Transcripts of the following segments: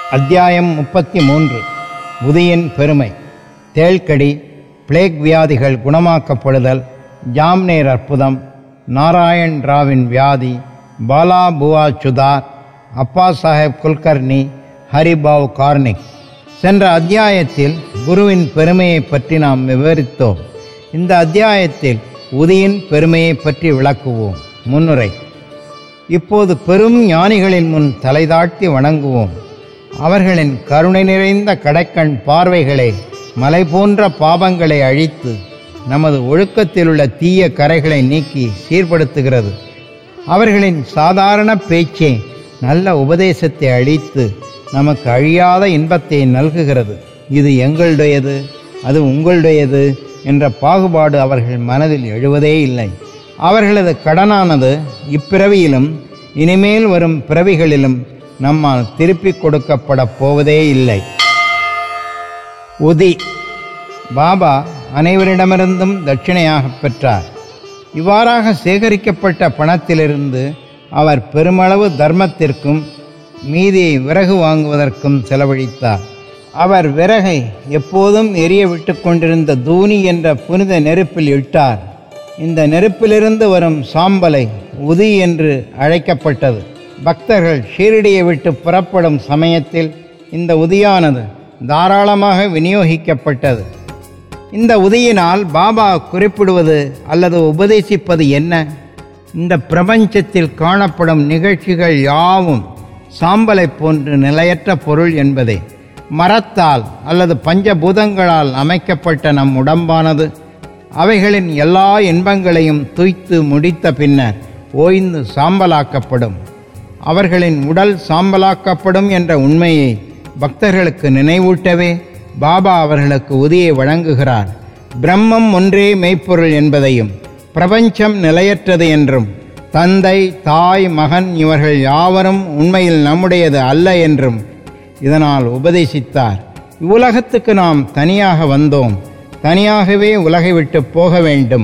அத்தியாயம் முப்பத்தி மூன்று உதியின் பெருமை தேள்கடி பிளேக் வியாதிகள் குணமாக்கப்படுதல் ஜாம்னேர் அற்புதம் நாராயண் ராவின் வியாதி பாலா புவா சுதார் அப்பா சாஹேப் குல்கர்னி ஹரிபாவ் கார்னிக் சென்ற அத்தியாயத்தில் குருவின் பெருமையை பற்றி நாம் விவரித்தோம் இந்த அத்தியாயத்தில் உதியின் பெருமையை பற்றி விளக்குவோம் முன்னுரை இப்போது பெரும் ஞானிகளின் முன் தலைதாழ்த்தி வணங்குவோம் அவர்களின் கருணை நிறைந்த கடைக்கண் பார்வைகளே மலை போன்ற பாவங்களை அழித்து நமது ஒழுக்கத்திலுள்ள தீய கரைகளை நீக்கி சீர்படுத்துகிறது அவர்களின் சாதாரண பேச்சே நல்ல உபதேசத்தை அளித்து நமக்கு அழியாத இன்பத்தை நல்குகிறது இது எங்களுடையது அது உங்களுடையது என்ற பாகுபாடு அவர்கள் மனதில் எழுவதே இல்லை அவர்களது கடனானது இப்பிறவியிலும் இனிமேல் வரும் பிறவிகளிலும் நம்மால் திருப்பிக் கொடுக்கப்பட போவதே இல்லை உதி பாபா அனைவரிடமிருந்தும் தட்சிணையாக பெற்றார் இவ்வாறாக சேகரிக்கப்பட்ட பணத்திலிருந்து அவர் பெருமளவு தர்மத்திற்கும் மீதியை விறகு வாங்குவதற்கும் செலவழித்தார் அவர் விறகை எப்போதும் எரிய விட்டு கொண்டிருந்த தூணி என்ற புனித நெருப்பில் இட்டார் இந்த நெருப்பிலிருந்து வரும் சாம்பலை உதி என்று அழைக்கப்பட்டது பக்தர்கள் ஷீரடியை விட்டு புறப்படும் சமயத்தில் இந்த உதியானது தாராளமாக விநியோகிக்கப்பட்டது இந்த உதியினால் பாபா குறிப்பிடுவது அல்லது உபதேசிப்பது என்ன இந்த பிரபஞ்சத்தில் காணப்படும் நிகழ்ச்சிகள் யாவும் சாம்பலை போன்று நிலையற்ற பொருள் என்பதே மரத்தால் அல்லது பஞ்சபூதங்களால் அமைக்கப்பட்ட நம் உடம்பானது அவைகளின் எல்லா இன்பங்களையும் துய்த்து முடித்த பின்னர் ஓய்ந்து சாம்பலாக்கப்படும் அவர்களின் உடல் சாம்பலாக்கப்படும் என்ற உண்மையை பக்தர்களுக்கு நினைவூட்டவே பாபா அவர்களுக்கு உதியை வழங்குகிறார் பிரம்மம் ஒன்றே மெய்ப்பொருள் என்பதையும் பிரபஞ்சம் நிலையற்றது என்றும் தந்தை தாய் மகன் இவர்கள் யாவரும் உண்மையில் நம்முடையது அல்ல என்றும் இதனால் உபதேசித்தார் இவ்வுலகத்துக்கு நாம் தனியாக வந்தோம் தனியாகவே உலகை விட்டு போக வேண்டும்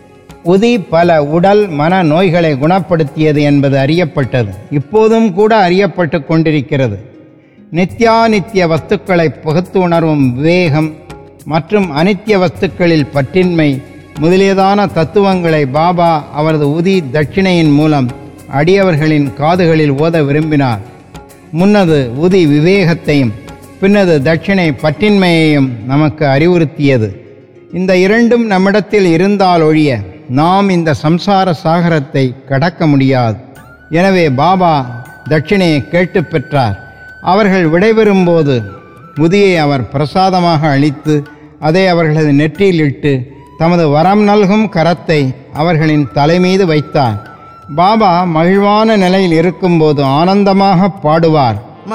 உதி பல உடல் மன நோய்களை குணப்படுத்தியது என்பது அறியப்பட்டது இப்போதும் கூட அறியப்பட்டு கொண்டிருக்கிறது நித்யானித்திய வஸ்துக்களை பகுத்து உணர்வும் விவேகம் மற்றும் அனித்திய வஸ்துக்களில் பற்றின்மை முதலியதான தத்துவங்களை பாபா அவரது உதி தட்சிணையின் மூலம் அடியவர்களின் காதுகளில் ஓத விரும்பினார் முன்னது உதி விவேகத்தையும் பின்னது தட்சிணை பற்றின்மையையும் நமக்கு அறிவுறுத்தியது இந்த இரண்டும் நம்மிடத்தில் இருந்தால் ஒழிய நாம் இந்த சம்சார சாகரத்தை கடக்க முடியாது எனவே பாபா தட்சிணையை கேட்டு பெற்றார் அவர்கள் விடைபெறும்போது முதியை அவர் பிரசாதமாக அளித்து அதை அவர்களது நெற்றியில் இட்டு தமது வரம் நல்கும் கரத்தை அவர்களின் தலைமீது வைத்தார் பாபா மகிழ்வான நிலையில் இருக்கும்போது ஆனந்தமாக பாடுவார்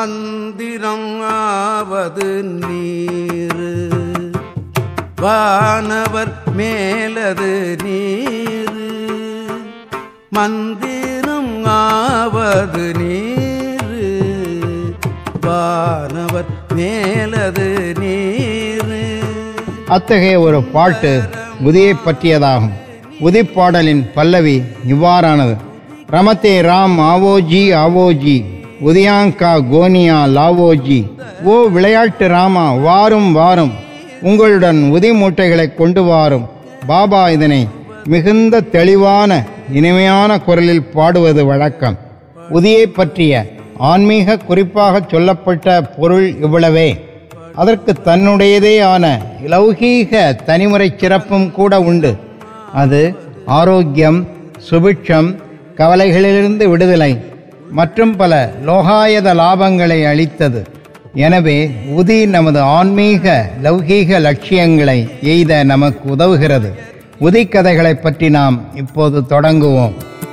மந்திரம் ஆவது நீரு வானவர் மேலது நீரு மந்திரம் ஆவது நீரு வானவர் மேலது நீரு அத்தகைய ஒரு பாட்டு உதியை பற்றியதாகும் உதிப்பாடலின் பல்லவி இவ்வாறானது ரமத்தே ராம் ஆவோஜி ஆவோஜி உதயாங்கா கோனியா லாவோஜி ஓ விளையாட்டு ராமா வாரும் வாரும் உங்களுடன் உதி மூட்டைகளை கொண்டு வாரும் பாபா இதனை மிகுந்த தெளிவான இனிமையான குரலில் பாடுவது வழக்கம் உதியை பற்றிய ஆன்மீக குறிப்பாக சொல்லப்பட்ட பொருள் இவ்வளவே அதற்கு தன்னுடையதேயான லௌகீக தனிமுறை சிறப்பும் கூட உண்டு அது ஆரோக்கியம் சுபிட்சம் கவலைகளிலிருந்து விடுதலை மற்றும் பல லோகாயத லாபங்களை அளித்தது எனவே உதி நமது ஆன்மீக லௌகீக லட்சியங்களை எய்த நமக்கு உதவுகிறது உதி கதைகளை பற்றி நாம் இப்போது தொடங்குவோம்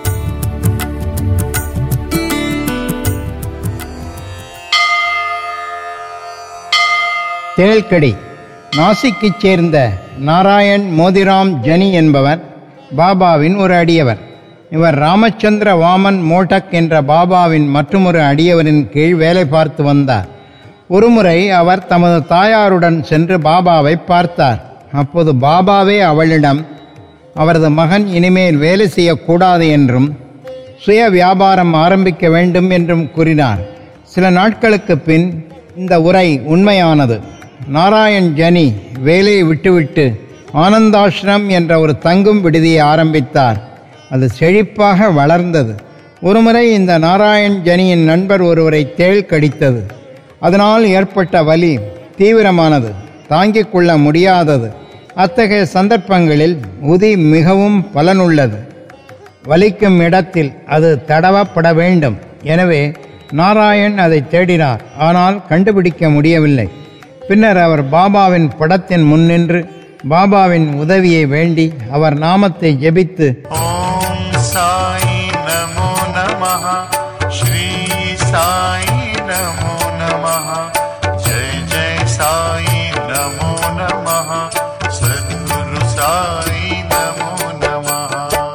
தேள்கடி நாசிக்கைச் சேர்ந்த நாராயண் மோதிராம் ஜனி என்பவர் பாபாவின் ஒரு அடியவர் இவர் ராமச்சந்திர வாமன் மோட்டக் என்ற பாபாவின் மற்றொரு அடியவரின் கீழ் வேலை பார்த்து வந்தார் ஒருமுறை அவர் தமது தாயாருடன் சென்று பாபாவை பார்த்தார் அப்போது பாபாவே அவளிடம் அவரது மகன் இனிமேல் வேலை செய்யக்கூடாது என்றும் சுய வியாபாரம் ஆரம்பிக்க வேண்டும் என்றும் கூறினார் சில நாட்களுக்கு பின் இந்த உரை உண்மையானது நாராயண் ஜனி வேலையை விட்டுவிட்டு ஆனந்தாஷ்ரம் என்ற ஒரு தங்கும் விடுதியை ஆரம்பித்தார் அது செழிப்பாக வளர்ந்தது ஒருமுறை இந்த நாராயண் ஜனியின் நண்பர் ஒருவரை தேள் கடித்தது அதனால் ஏற்பட்ட வலி தீவிரமானது தாங்கிக் கொள்ள முடியாதது அத்தகைய சந்தர்ப்பங்களில் உதி மிகவும் பலனுள்ளது வலிக்கும் இடத்தில் அது தடவப்பட வேண்டும் எனவே நாராயண் அதை தேடினார் ஆனால் கண்டுபிடிக்க முடியவில்லை பின்னர் அவர் பாபாவின் படத்தின் முன்னின்று பாபாவின் உதவியை வேண்டி அவர் நாமத்தை ஜெபித்து ॐ साई नमो नमः श्री साई नमो नमः जय जय साई नमो नमः सद्गुरु साई नमो नमः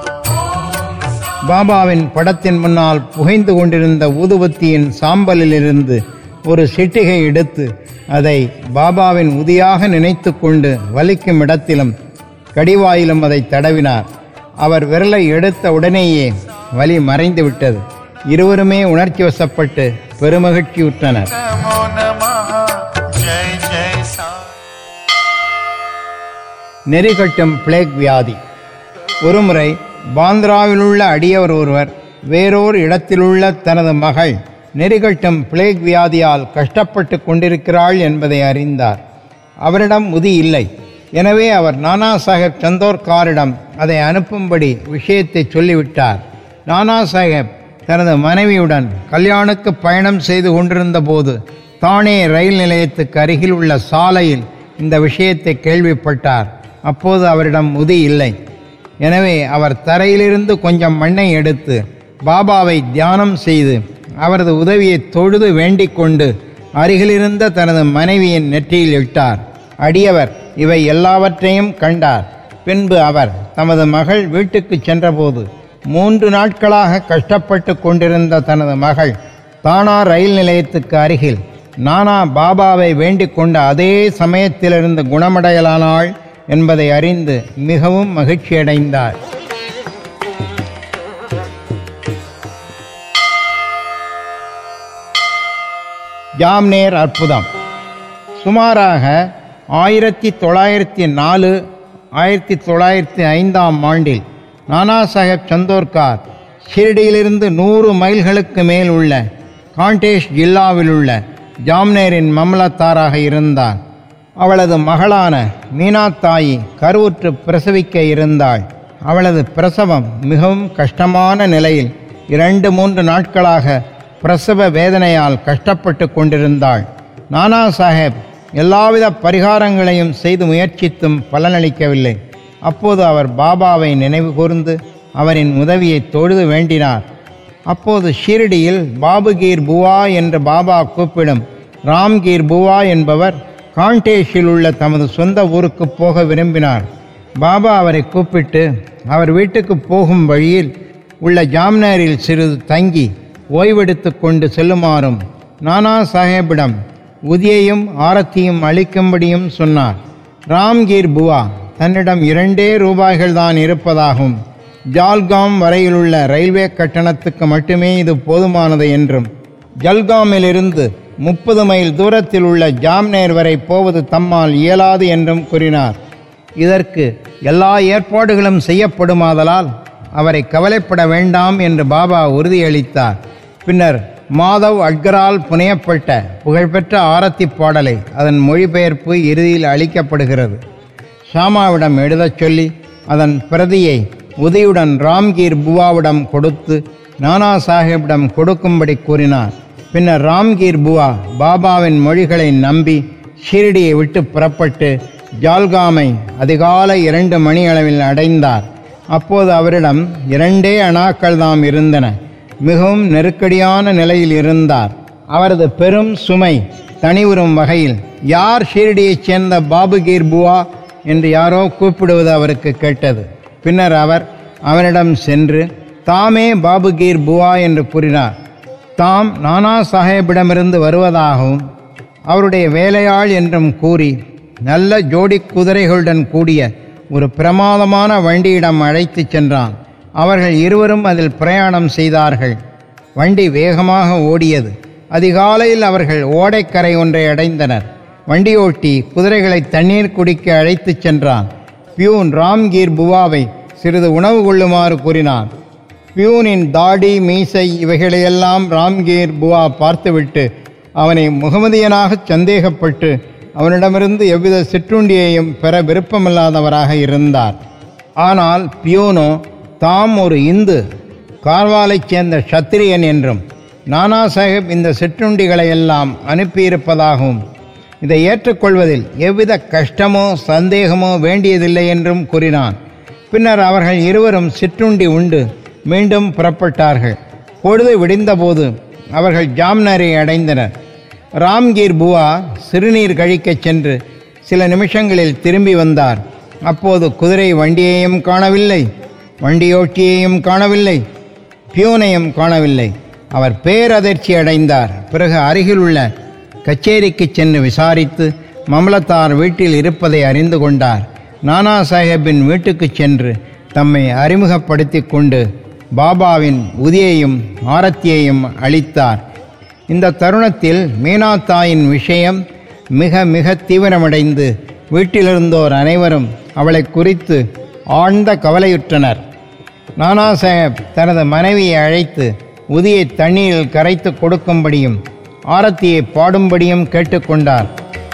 பாபாவின் படத்தின் முன்னால் புகைந்து கொண்டிருந்த ஊதுபத்தியின் சாம்பலிலிருந்து ஒரு சிட்டிகை எடுத்து அதை பாபாவின் உதியாக நினைத்து கொண்டு வலிக்கும் இடத்திலும் கடிவாயிலும் அதை தடவினார் அவர் விரலை எடுத்த உடனேயே வலி மறைந்து விட்டது இருவருமே உணர்ச்சி வசப்பட்டு பெருமகிழ்ச்சியுற்றனர் नमो नमः जय जय साई நெறிகட்டும் பிளேக் வியாதி ஒருமுறை பாந்திராவிலுள்ள அடியவர் ஒருவர் வேறோர் இடத்திலுள்ள தனது மகள் நெறிகட்டும் பிளேக் வியாதியால் கஷ்டப்பட்டு கொண்டிருக்கிறாள் என்பதை அறிந்தார் அவரிடம் முதி இல்லை எனவே அவர் நானா சாஹேப் சந்தோர்காரிடம் அதை அனுப்பும்படி விஷயத்தை சொல்லிவிட்டார் நானா சாஹேப் தனது மனைவியுடன் கல்யாணுக்கு பயணம் செய்து கொண்டிருந்த போது தானே ரயில் நிலையத்துக்கு அருகில் உள்ள சாலையில் இந்த விஷயத்தை கேள்விப்பட்டார் அப்போது அவரிடம் முதி இல்லை எனவே அவர் தரையிலிருந்து கொஞ்சம் மண்ணை எடுத்து பாபாவை தியானம் செய்து அவரது உதவியை தொழுது வேண்டிக் கொண்டு அருகிலிருந்த தனது மனைவியின் நெற்றியில் இட்டார் அடியவர் இவை எல்லாவற்றையும் கண்டார் பின்பு அவர் தமது மகள் வீட்டுக்கு சென்றபோது மூன்று நாட்களாக கஷ்டப்பட்டு கொண்டிருந்த தனது மகள் தானா ரயில் நிலையத்துக்கு அருகில் நானா பாபாவை வேண்டிக் கொண்ட அதே சமயத்திலிருந்து குணமடையலானாள் என்பதை அறிந்து மிகவும் மகிழ்ச்சியடைந்தார் ஜாம்னேர் அற்புதம் சுமாராக ஆயிரத்தி தொள்ளாயிரத்தி நாலு ஆயிரத்தி தொள்ளாயிரத்தி ஐந்தாம் ஆண்டில் நானா சாஹேப் சந்தோர்கார் ஷிரடியிலிருந்து நூறு மைல்களுக்கு மேல் உள்ள காண்டேஷ் ஜில்லாவில் உள்ள ஜாம்னேரின் மம்லத்தாராக இருந்தார் அவளது மகளான மீனாத்தாயி கருவுற்று பிரசவிக்க இருந்தாள் அவளது பிரசவம் மிகவும் கஷ்டமான நிலையில் இரண்டு மூன்று நாட்களாக பிரசவ வேதனையால் கஷ்டப்பட்டு கொண்டிருந்தாள் நானா சாஹேப் எல்லாவித பரிகாரங்களையும் செய்து முயற்சித்தும் பலனளிக்கவில்லை அப்போது அவர் பாபாவை நினைவு கூர்ந்து அவரின் உதவியை தொழுது வேண்டினார் அப்போது ஷீரடியில் பாபுகீர் புவா என்று பாபா கூப்பிடும் ராம்கீர் புவா என்பவர் காண்டேஷில் உள்ள தமது சொந்த ஊருக்கு போக விரும்பினார் பாபா அவரை கூப்பிட்டு அவர் வீட்டுக்கு போகும் வழியில் உள்ள ஜாம்னரில் சிறிது தங்கி ஓய்வெடுத்து கொண்டு செல்லுமாறும் நானா சாஹேபிடம் உதியையும் ஆரத்தியும் அளிக்கும்படியும் சொன்னார் ராம்கீர் புவா தன்னிடம் இரண்டே ரூபாய்கள் தான் இருப்பதாகவும் ஜால்காம் வரையிலுள்ள ரயில்வே கட்டணத்துக்கு மட்டுமே இது போதுமானது என்றும் ஜல்காமிலிருந்து முப்பது மைல் தூரத்தில் உள்ள ஜாம்னேர் வரை போவது தம்மால் இயலாது என்றும் கூறினார் இதற்கு எல்லா ஏற்பாடுகளும் செய்யப்படுமாதலால் அவரை கவலைப்பட வேண்டாம் என்று பாபா உறுதியளித்தார் பின்னர் மாதவ் அட்கரால் புனையப்பட்ட புகழ்பெற்ற ஆரத்தி பாடலை அதன் மொழிபெயர்ப்பு இறுதியில் அளிக்கப்படுகிறது ஷாமாவிடம் எழுதச் சொல்லி அதன் பிரதியை உதயுடன் ராம்கீர் புவாவிடம் கொடுத்து நானா சாஹேப்பிடம் கொடுக்கும்படி கூறினார் பின்னர் ராம்கீர் புவா பாபாவின் மொழிகளை நம்பி ஷீரடியை விட்டு புறப்பட்டு ஜால்காமை அதிகாலை இரண்டு மணி அளவில் அடைந்தார் அப்போது அவரிடம் இரண்டே அணாக்கள் தாம் இருந்தன மிகவும் நெருக்கடியான நிலையில் இருந்தார் அவரது பெரும் சுமை தனிவுறும் வகையில் யார் ஷீரடியைச் சேர்ந்த பாபுகீர் புவா என்று யாரோ கூப்பிடுவது அவருக்கு கேட்டது பின்னர் அவர் அவனிடம் சென்று தாமே பாபுகீர் புவா என்று கூறினார் தாம் நானா சாஹேபிடமிருந்து வருவதாகவும் அவருடைய வேலையாள் என்றும் கூறி நல்ல ஜோடி குதிரைகளுடன் கூடிய ஒரு பிரமாதமான வண்டியிடம் அழைத்துச் சென்றான் அவர்கள் இருவரும் அதில் பிரயாணம் செய்தார்கள் வண்டி வேகமாக ஓடியது அதிகாலையில் அவர்கள் ஓடைக்கரை ஒன்றை அடைந்தனர் வண்டியோட்டி குதிரைகளை தண்ணீர் குடிக்க அழைத்துச் சென்றான் பியூன் ராம்கீர் புவாவை சிறிது உணவு கொள்ளுமாறு கூறினான் பியூனின் தாடி மீசை இவைகளையெல்லாம் ராம்கீர் புவா பார்த்துவிட்டு அவனை முகமதியனாகச் சந்தேகப்பட்டு அவனிடமிருந்து எவ்வித சிற்றுண்டியையும் பெற விருப்பமில்லாதவராக இருந்தார் ஆனால் பியூனோ தாம் ஒரு இந்து கார்வாலைச் சேர்ந்த சத்திரியன் என்றும் நானா சாஹிப் இந்த சிற்றுண்டிகளை எல்லாம் அனுப்பியிருப்பதாகவும் இதை ஏற்றுக்கொள்வதில் எவ்வித கஷ்டமோ சந்தேகமோ வேண்டியதில்லை என்றும் கூறினான் பின்னர் அவர்கள் இருவரும் சிற்றுண்டி உண்டு மீண்டும் புறப்பட்டார்கள் பொழுது விடிந்தபோது அவர்கள் ஜாம்னரை அடைந்தனர் ராம்கீர் புவா சிறுநீர் கழிக்கச் சென்று சில நிமிஷங்களில் திரும்பி வந்தார் அப்போது குதிரை வண்டியையும் காணவில்லை வண்டியோட்டியையும் காணவில்லை பியூனையும் காணவில்லை அவர் பேரதிர்ச்சி அடைந்தார் பிறகு அருகிலுள்ள கச்சேரிக்கு சென்று விசாரித்து மமலத்தார் வீட்டில் இருப்பதை அறிந்து கொண்டார் நானா சாஹேப்பின் வீட்டுக்குச் சென்று தம்மை அறிமுகப்படுத்திக் கொண்டு பாபாவின் உதியையும் ஆரத்தியையும் அளித்தார் இந்த தருணத்தில் மீனா தாயின் விஷயம் மிக மிக தீவிரமடைந்து வீட்டிலிருந்தோர் அனைவரும் அவளை குறித்து ஆழ்ந்த கவலையுற்றனர் நானா சாஹேப் தனது மனைவியை அழைத்து உதியை தண்ணீரில் கரைத்து கொடுக்கும்படியும் ஆரத்தியை பாடும்படியும் கேட்டுக்கொண்டார்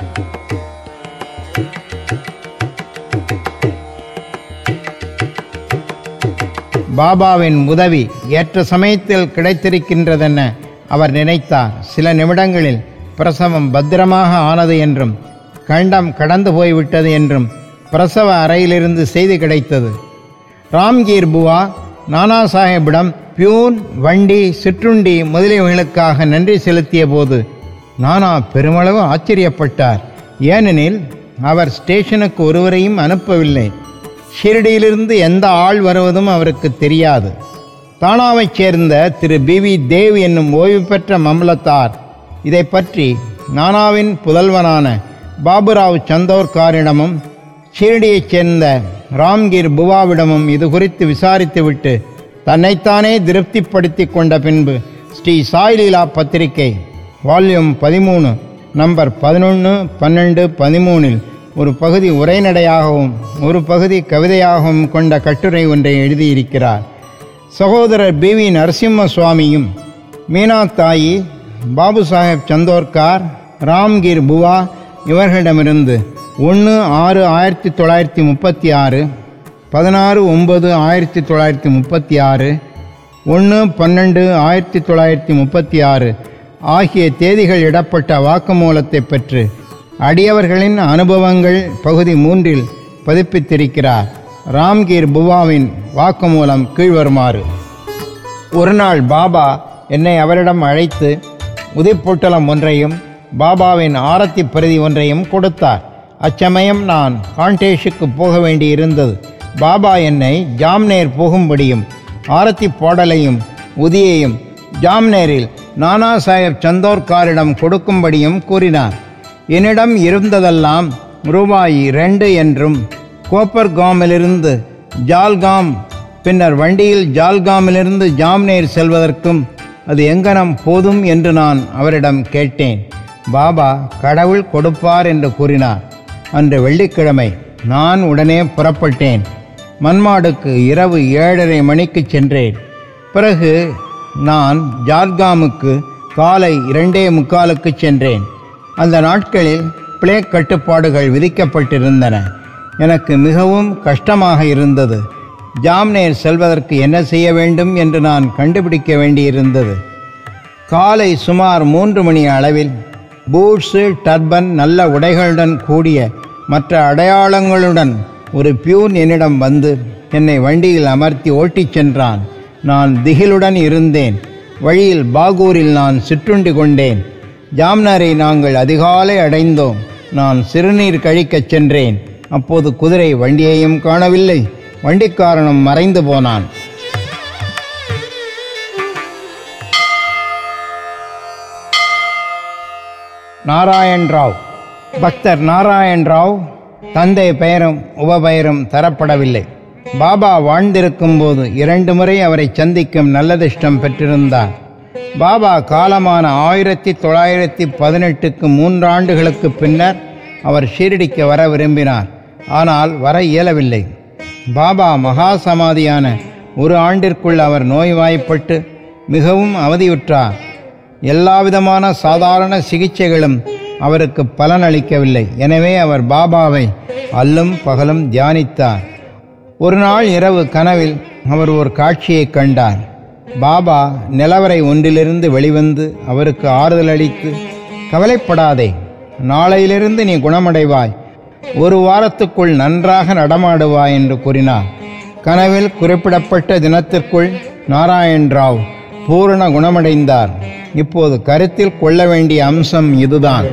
பாபாவின் உதவி ஏற்ற சமயத்தில் கிடைத்திருக்கின்றதென அவர் நினைத்தார் சில நிமிடங்களில் பிரசவம் பத்திரமாக ஆனது என்றும் கண்டம் கடந்து போய்விட்டது என்றும் பிரசவ அறையிலிருந்து செய்தி கிடைத்தது ராம்கீர் புவா நானா சாஹேப்பிடம் பியூன் வண்டி சிற்றுண்டி முதலியவைகளுக்காக நன்றி செலுத்திய போது நானா பெருமளவு ஆச்சரியப்பட்டார் ஏனெனில் அவர் ஸ்டேஷனுக்கு ஒருவரையும் அனுப்பவில்லை ஷிரடியிலிருந்து எந்த ஆள் வருவதும் அவருக்கு தெரியாது தானாவைச் சேர்ந்த திரு பி வி தேவ் என்னும் ஓய்வு பெற்ற மம்லத்தார் இதை பற்றி நானாவின் புதல்வனான பாபுராவ் சந்தோர்காரிடமும் ஷிரடியைச் சேர்ந்த ராம்கீர் புவாவிடமும் இது குறித்து விசாரித்துவிட்டு தன்னைத்தானே திருப்திப்படுத்தி கொண்ட பின்பு ஸ்ரீ சாய்லீலா பத்திரிகை வால்யூம் பதிமூணு நம்பர் பதினொன்று பன்னெண்டு பதிமூணில் ஒரு பகுதி உரைநடையாகவும் ஒரு பகுதி கவிதையாகவும் கொண்ட கட்டுரை ஒன்றை எழுதியிருக்கிறார் சகோதரர் பி வி நரசிம்ம சுவாமியும் மீனா தாயி பாபு சாஹேப் சந்தோர்கார் ராம்கீர் புவா இவர்களிடமிருந்து ஒன்று ஆறு ஆயிரத்தி தொள்ளாயிரத்தி முப்பத்தி ஆறு பதினாறு ஒம்பது ஆயிரத்தி தொள்ளாயிரத்தி முப்பத்தி ஆறு ஒன்று பன்னெண்டு ஆயிரத்தி தொள்ளாயிரத்தி முப்பத்தி ஆறு ஆகிய தேதிகள் இடப்பட்ட வாக்குமூலத்தை பெற்று அடியவர்களின் அனுபவங்கள் பகுதி மூன்றில் பதிப்பித்திருக்கிறார் ராம்கீர் புவாவின் வாக்குமூலம் கீழ்வருமாறு ஒரு நாள் பாபா என்னை அவரிடம் அழைத்து உதிப்பொட்டலம் ஒன்றையும் பாபாவின் ஆரத்தி பிரதி ஒன்றையும் கொடுத்தார் அச்சமயம் நான் காண்டேஷுக்கு போக வேண்டியிருந்தது பாபா என்னை ஜாம்னேர் போகும்படியும் ஆரத்தி பாடலையும் உதியையும் ஜாம்னேரில் நானா சாஹேப் சந்தோர்காரிடம் கொடுக்கும்படியும் கூறினார் என்னிடம் இருந்ததெல்லாம் ரூபாய் ரெண்டு என்றும் கோப்பர்காமிலிருந்து ஜால்காம் பின்னர் வண்டியில் ஜால்காமிலிருந்து ஜாம்னேர் செல்வதற்கும் அது எங்கனம் போதும் என்று நான் அவரிடம் கேட்டேன் பாபா கடவுள் கொடுப்பார் என்று கூறினார் அன்று வெள்ளிக்கிழமை நான் உடனே புறப்பட்டேன் மன்மாடுக்கு இரவு ஏழரை மணிக்கு சென்றேன் பிறகு நான் ஜார்காமுக்கு காலை இரண்டே முக்காலுக்கு சென்றேன் அந்த நாட்களில் பிளே கட்டுப்பாடுகள் விதிக்கப்பட்டிருந்தன எனக்கு மிகவும் கஷ்டமாக இருந்தது ஜாம்னேர் செல்வதற்கு என்ன செய்ய வேண்டும் என்று நான் கண்டுபிடிக்க வேண்டியிருந்தது காலை சுமார் மூன்று மணி அளவில் பூட்ஸு டர்பன் நல்ல உடைகளுடன் கூடிய மற்ற அடையாளங்களுடன் ஒரு பியூன் என்னிடம் வந்து என்னை வண்டியில் அமர்த்தி ஓட்டிச் சென்றான் நான் திகிலுடன் இருந்தேன் வழியில் பாகூரில் நான் சிற்றுண்டி கொண்டேன் ஜாம்னரை நாங்கள் அதிகாலை அடைந்தோம் நான் சிறுநீர் கழிக்கச் சென்றேன் அப்போது குதிரை வண்டியையும் காணவில்லை வண்டிக்காரனும் மறைந்து போனான் நாராயண் ராவ் பக்தர் நாராயண் ராவ் தந்தை பெயரும் உபபெயரும் தரப்படவில்லை பாபா வாழ்ந்திருக்கும் போது இரண்டு முறை அவரை சந்திக்கும் நல்லதிஷ்டம் பெற்றிருந்தார் பாபா காலமான ஆயிரத்தி தொள்ளாயிரத்தி பதினெட்டுக்கு மூன்றாண்டுகளுக்கு பின்னர் அவர் ஷீரடிக்கு வர விரும்பினார் ஆனால் வர இயலவில்லை பாபா மகா சமாதியான ஒரு ஆண்டிற்குள் அவர் நோய்வாய்ப்பட்டு மிகவும் அவதியுற்றார் எல்லாவிதமான சாதாரண சிகிச்சைகளும் அவருக்கு பலனளிக்கவில்லை எனவே அவர் பாபாவை அல்லும் பகலும் தியானித்தார் ஒரு நாள் இரவு கனவில் அவர் ஒரு காட்சியை கண்டார் பாபா நிலவரை ஒன்றிலிருந்து வெளிவந்து அவருக்கு ஆறுதல் அளித்து கவலைப்படாதே நாளையிலிருந்து நீ குணமடைவாய் ஒரு வாரத்துக்குள் நன்றாக நடமாடுவாய் என்று கூறினார் கனவில் குறிப்பிடப்பட்ட தினத்திற்குள் நாராயண் ராவ் பூரண குணமடைந்தார் இப்போது கருத்தில் கொள்ள வேண்டிய அம்சம் இதுதான்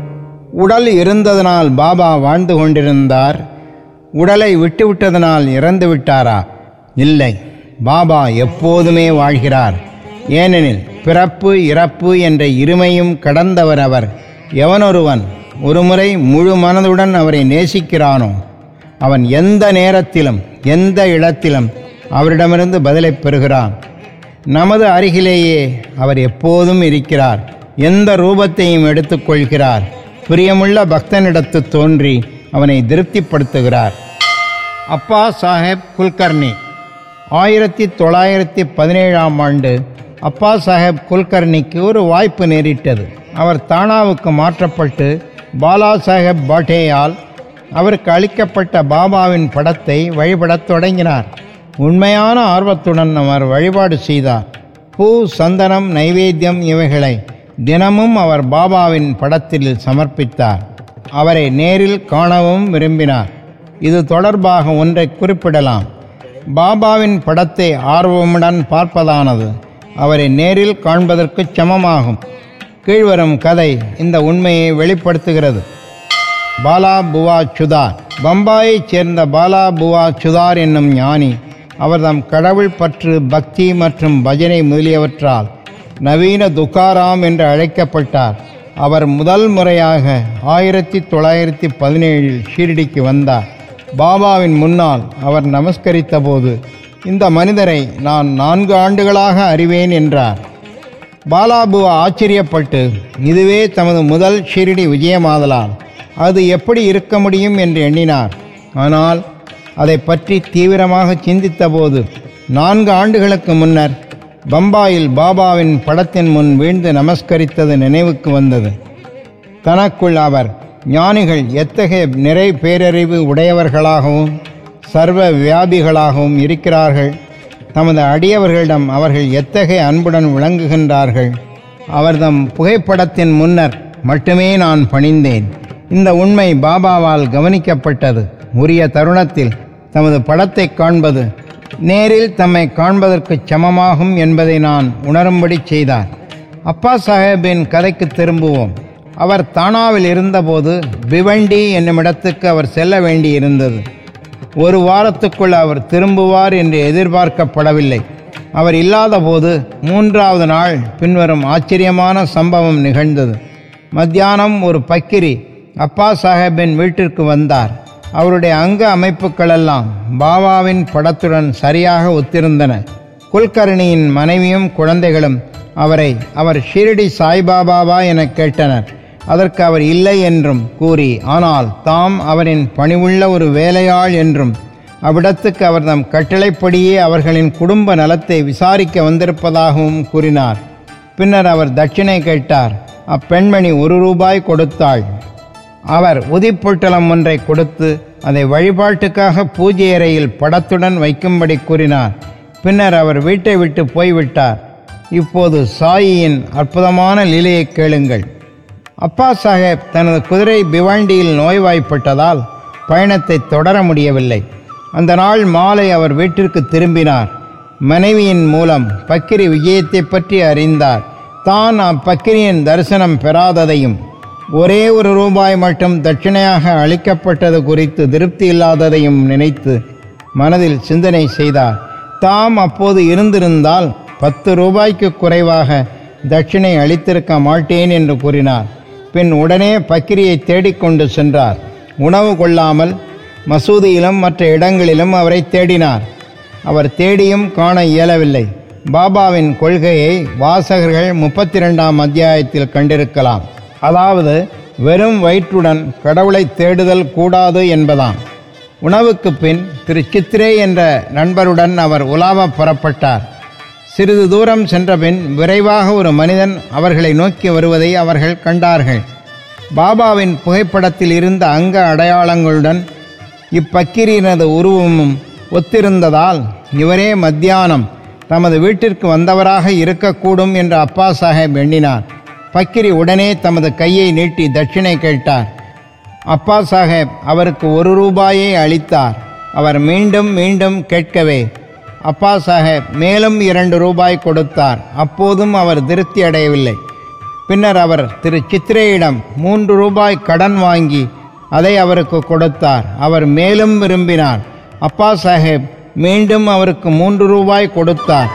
உடல் இருந்ததனால் பாபா வாழ்ந்து கொண்டிருந்தார் உடலை விட்டுவிட்டதனால் இறந்து விட்டாரா இல்லை பாபா எப்போதுமே வாழ்கிறார் ஏனெனில் பிறப்பு இறப்பு என்ற இருமையும் கடந்தவர் அவர் எவனொருவன் ஒருமுறை முழு மனதுடன் அவரை நேசிக்கிறானோ அவன் எந்த நேரத்திலும் எந்த இடத்திலும் அவரிடமிருந்து பதிலைப் பெறுகிறான் நமது அருகிலேயே அவர் எப்போதும் இருக்கிறார் எந்த ரூபத்தையும் எடுத்துக்கொள்கிறார் பிரியமுள்ள பக்தனிடத்து தோன்றி அவனை திருப்திப்படுத்துகிறார் அப்பா சாஹேப் குல்கர்னி ஆயிரத்தி தொள்ளாயிரத்தி பதினேழாம் ஆண்டு அப்பா சாஹேப் குல்கர்னிக்கு ஒரு வாய்ப்பு நேரிட்டது அவர் தானாவுக்கு மாற்றப்பட்டு பாலா சாஹேப் பாட்டேயால் அவருக்கு அளிக்கப்பட்ட பாபாவின் படத்தை வழிபடத் தொடங்கினார் உண்மையான ஆர்வத்துடன் அவர் வழிபாடு செய்தார் பூ சந்தனம் நைவேத்தியம் இவைகளை தினமும் அவர் பாபாவின் படத்தில் சமர்ப்பித்தார் அவரை நேரில் காணவும் விரும்பினார் இது தொடர்பாக ஒன்றை குறிப்பிடலாம் பாபாவின் படத்தை ஆர்வமுடன் பார்ப்பதானது அவரை நேரில் காண்பதற்குச் சமமாகும் கீழ்வரும் கதை இந்த உண்மையை வெளிப்படுத்துகிறது பாலா புவா சுதார் பம்பாயைச் சேர்ந்த பாலா புவா சுதார் என்னும் ஞானி அவர் தம் கடவுள் பற்று பக்தி மற்றும் பஜனை முதலியவற்றால் நவீன துக்காராம் என்று அழைக்கப்பட்டார் அவர் முதல் முறையாக ஆயிரத்தி தொள்ளாயிரத்தி பதினேழில் ஷீரடிக்கு வந்தார் பாபாவின் முன்னால் அவர் நமஸ்கரித்த போது இந்த மனிதரை நான் நான்கு ஆண்டுகளாக அறிவேன் என்றார் பாலாபுவா ஆச்சரியப்பட்டு இதுவே தமது முதல் ஷிரடி விஜயமாதலால் அது எப்படி இருக்க முடியும் என்று எண்ணினார் ஆனால் அதை பற்றி தீவிரமாக சிந்தித்தபோது நான்கு ஆண்டுகளுக்கு முன்னர் பம்பாயில் பாபாவின் படத்தின் முன் வீழ்ந்து நமஸ்கரித்தது நினைவுக்கு வந்தது தனக்குள் அவர் ஞானிகள் எத்தகைய நிறை பேரறிவு உடையவர்களாகவும் சர்வ வியாபிகளாகவும் இருக்கிறார்கள் தமது அடியவர்களிடம் அவர்கள் எத்தகைய அன்புடன் விளங்குகின்றார்கள் அவர்தம் புகைப்படத்தின் முன்னர் மட்டுமே நான் பணிந்தேன் இந்த உண்மை பாபாவால் கவனிக்கப்பட்டது உரிய தருணத்தில் தமது படத்தை காண்பது நேரில் தம்மை காண்பதற்கு சமமாகும் என்பதை நான் உணரும்படி செய்தார் அப்பா சாஹேபின் கதைக்கு திரும்புவோம் அவர் தானாவில் இருந்தபோது பிவண்டி என்னும் இடத்துக்கு அவர் செல்ல வேண்டியிருந்தது ஒரு வாரத்துக்குள் அவர் திரும்புவார் என்று எதிர்பார்க்கப்படவில்லை அவர் இல்லாதபோது மூன்றாவது நாள் பின்வரும் ஆச்சரியமான சம்பவம் நிகழ்ந்தது மத்தியானம் ஒரு பக்கிரி அப்பா சாஹேபின் வீட்டிற்கு வந்தார் அவருடைய அங்க அமைப்புகளெல்லாம் பாபாவின் படத்துடன் சரியாக ஒத்திருந்தன குல்கர்ணியின் மனைவியும் குழந்தைகளும் அவரை அவர் ஷிரடி சாய்பாபாவா என கேட்டனர் அதற்கு அவர் இல்லை என்றும் கூறி ஆனால் தாம் அவரின் பணிவுள்ள ஒரு வேலையாள் என்றும் அவ்விடத்துக்கு அவர் தம் கட்டளைப்படியே அவர்களின் குடும்ப நலத்தை விசாரிக்க வந்திருப்பதாகவும் கூறினார் பின்னர் அவர் தட்சிணை கேட்டார் அப்பெண்மணி ஒரு ரூபாய் கொடுத்தாள் அவர் உதிப்பொட்டலம் ஒன்றை கொடுத்து அதை வழிபாட்டுக்காக பூஜை அறையில் படத்துடன் வைக்கும்படி கூறினார் பின்னர் அவர் வீட்டை விட்டு போய்விட்டார் இப்போது சாயியின் அற்புதமான லீலையை கேளுங்கள் அப்பா சாஹேப் தனது குதிரை பிவாண்டியில் நோய்வாய்ப்பட்டதால் பயணத்தை தொடர முடியவில்லை அந்த நாள் மாலை அவர் வீட்டிற்கு திரும்பினார் மனைவியின் மூலம் பக்கிரி விஜயத்தை பற்றி அறிந்தார் தான் அப்பக்கிரியின் தரிசனம் பெறாததையும் ஒரே ஒரு ரூபாய் மட்டும் தட்சிணையாக அளிக்கப்பட்டது குறித்து திருப்தி இல்லாததையும் நினைத்து மனதில் சிந்தனை செய்தார் தாம் அப்போது இருந்திருந்தால் பத்து ரூபாய்க்கு குறைவாக தட்சிணை அளித்திருக்க மாட்டேன் என்று கூறினார் பின் உடனே பக்கிரியை தேடிக்கொண்டு சென்றார் உணவு கொள்ளாமல் மசூதியிலும் மற்ற இடங்களிலும் அவரை தேடினார் அவர் தேடியும் காண இயலவில்லை பாபாவின் கொள்கையை வாசகர்கள் முப்பத்தி ரெண்டாம் அத்தியாயத்தில் கண்டிருக்கலாம் அதாவது வெறும் வயிற்றுடன் கடவுளை தேடுதல் கூடாது என்பதாம் உணவுக்கு பின் திரு சித்ரே என்ற நண்பருடன் அவர் உலாவ புறப்பட்டார் சிறிது தூரம் சென்றபின் விரைவாக ஒரு மனிதன் அவர்களை நோக்கி வருவதை அவர்கள் கண்டார்கள் பாபாவின் புகைப்படத்தில் இருந்த அங்க அடையாளங்களுடன் இப்பக்கிரியினது உருவமும் ஒத்திருந்ததால் இவரே மத்தியானம் தமது வீட்டிற்கு வந்தவராக இருக்கக்கூடும் என்று அப்பா சாஹேப் எண்ணினார் பக்கிரி உடனே தமது கையை நீட்டி தட்சிணை கேட்டார் அப்பா சாஹேப் அவருக்கு ஒரு ரூபாயை அளித்தார் அவர் மீண்டும் மீண்டும் கேட்கவே அப்பா சாஹேப் மேலும் இரண்டு ரூபாய் கொடுத்தார் அப்போதும் அவர் திருப்தி அடையவில்லை பின்னர் அவர் திரு சித்ரேயிடம் மூன்று ரூபாய் கடன் வாங்கி அதை அவருக்கு கொடுத்தார் அவர் மேலும் விரும்பினார் அப்பா சாஹேப் மீண்டும் அவருக்கு மூன்று ரூபாய் கொடுத்தார்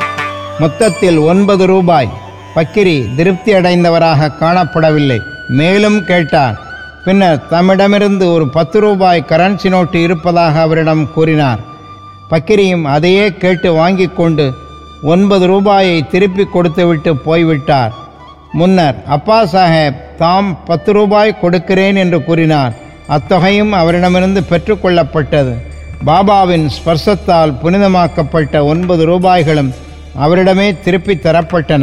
மொத்தத்தில் ஒன்பது ரூபாய் பக்கிரி திருப்தி அடைந்தவராக காணப்படவில்லை மேலும் கேட்டார் பின்னர் தம்மிடமிருந்து ஒரு பத்து ரூபாய் கரன்சி நோட்டு இருப்பதாக அவரிடம் கூறினார் பக்கிரியும் அதையே கேட்டு வாங்கி கொண்டு ஒன்பது ரூபாயை திருப்பி கொடுத்துவிட்டு போய்விட்டார் முன்னர் அப்பா சாஹேப் தாம் பத்து ரூபாய் கொடுக்கிறேன் என்று கூறினார் அத்தொகையும் அவரிடமிருந்து பெற்றுக்கொள்ளப்பட்டது பாபாவின் ஸ்பர்சத்தால் புனிதமாக்கப்பட்ட ஒன்பது ரூபாய்களும் அவரிடமே திருப்பி தரப்பட்டன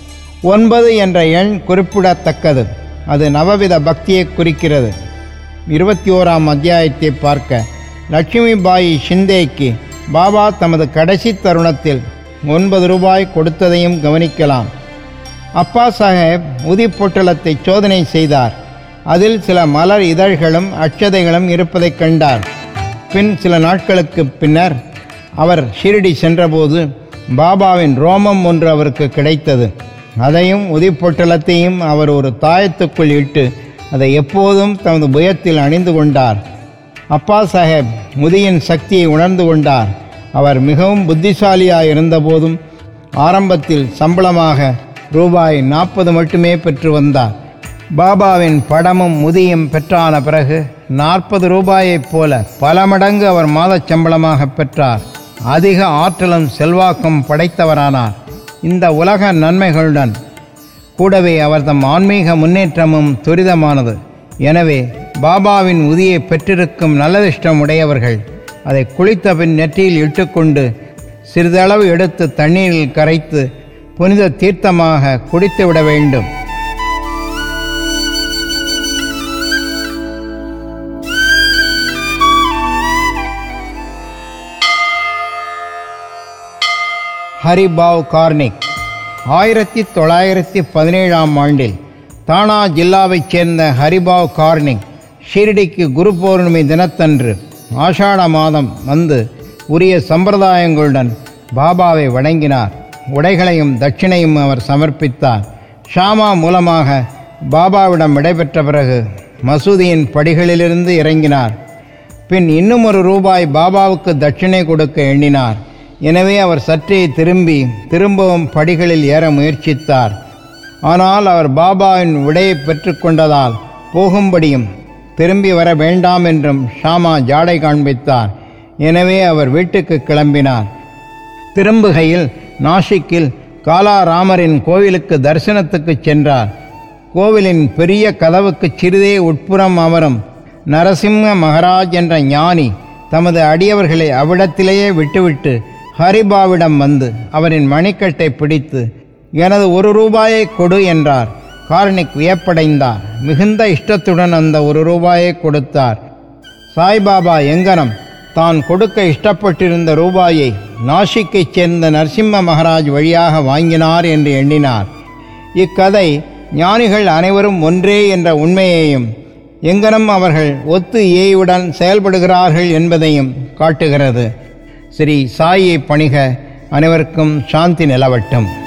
ஒன்பது என்ற எண் குறிப்பிடத்தக்கது அது நவவித பக்தியை குறிக்கிறது இருபத்தி ஓராம் அத்தியாயத்தை பார்க்க லட்சுமி பாய் ஷிந்தேக்கு பாபா தமது கடைசி தருணத்தில் ஒன்பது ரூபாய் கொடுத்ததையும் கவனிக்கலாம் அப்பா சாஹேப் உதி பொட்டலத்தை சோதனை செய்தார் அதில் சில மலர் இதழ்களும் அட்சதைகளும் இருப்பதைக் கண்டார் பின் சில நாட்களுக்கு பின்னர் அவர் ஷிரடி சென்றபோது பாபாவின் ரோமம் ஒன்று அவருக்கு கிடைத்தது அதையும் உதி பொட்டலத்தையும் அவர் ஒரு தாயத்துக்குள் இட்டு அதை எப்போதும் தமது புயத்தில் அணிந்து கொண்டார் அப்பா சாஹேப் முதியின் சக்தியை உணர்ந்து கொண்டார் அவர் மிகவும் புத்திசாலியாய் இருந்தபோதும் ஆரம்பத்தில் சம்பளமாக ரூபாய் நாற்பது மட்டுமே பெற்று வந்தார் பாபாவின் படமும் முதியும் பெற்றான பிறகு நாற்பது ரூபாயைப் போல பல மடங்கு அவர் மாதச் சம்பளமாக பெற்றார் அதிக ஆற்றலும் செல்வாக்கும் படைத்தவரானார் இந்த உலக நன்மைகளுடன் கூடவே அவர் தம் ஆன்மீக முன்னேற்றமும் துரிதமானது எனவே பாபாவின் உதியை பெற்றிருக்கும் நல்லதிஷ்டம் உடையவர்கள் அதை குளித்த பின் நெற்றியில் இட்டுக்கொண்டு சிறிதளவு எடுத்து தண்ணீரில் கரைத்து புனித தீர்த்தமாக குடித்துவிட வேண்டும் ஹரிபாவ் கார்னிக் ஆயிரத்தி தொள்ளாயிரத்தி பதினேழாம் ஆண்டில் தானா ஜில்லாவைச் சேர்ந்த ஹரிபாவ் கார்னிக் ஷிரடிக்கு குரு பௌர்ணமி தினத்தன்று ஆஷாட மாதம் வந்து உரிய சம்பிரதாயங்களுடன் பாபாவை வணங்கினார் உடைகளையும் தட்சிணையும் அவர் சமர்ப்பித்தார் ஷாமா மூலமாக பாபாவிடம் விடைபெற்ற பிறகு மசூதியின் படிகளிலிருந்து இறங்கினார் பின் இன்னும் ஒரு ரூபாய் பாபாவுக்கு தட்சிணை கொடுக்க எண்ணினார் எனவே அவர் சற்றே திரும்பி திரும்பவும் படிகளில் ஏற முயற்சித்தார் ஆனால் அவர் பாபாவின் விடையை பெற்றுக்கொண்டதால் போகும்படியும் திரும்பி வர வேண்டாம் என்றும் ஷாமா ஜாடை காண்பித்தார் எனவே அவர் வீட்டுக்கு கிளம்பினார் திரும்புகையில் நாசிக்கில் காலாராமரின் கோவிலுக்கு தரிசனத்துக்கு சென்றார் கோவிலின் பெரிய கதவுக்கு சிறிதே உட்புறம் அமரும் நரசிம்ம மகராஜ் என்ற ஞானி தமது அடியவர்களை அவ்விடத்திலேயே விட்டுவிட்டு ஹரிபாவிடம் வந்து அவரின் மணிக்கட்டை பிடித்து எனது ஒரு ரூபாயை கொடு என்றார் கார்னிக் வியப்படைந்தார் மிகுந்த இஷ்டத்துடன் அந்த ஒரு ரூபாயை கொடுத்தார் சாய்பாபா எங்கனம் தான் கொடுக்க இஷ்டப்பட்டிருந்த ரூபாயை நாசிக்கைச் சேர்ந்த நரசிம்ம மகராஜ் வழியாக வாங்கினார் என்று எண்ணினார் இக்கதை ஞானிகள் அனைவரும் ஒன்றே என்ற உண்மையையும் எங்கனம் அவர்கள் ஒத்து ஏயுடன் செயல்படுகிறார்கள் என்பதையும் காட்டுகிறது ஸ்ரீ சாயை பணிக அனைவருக்கும் சாந்தி நிலவட்டும்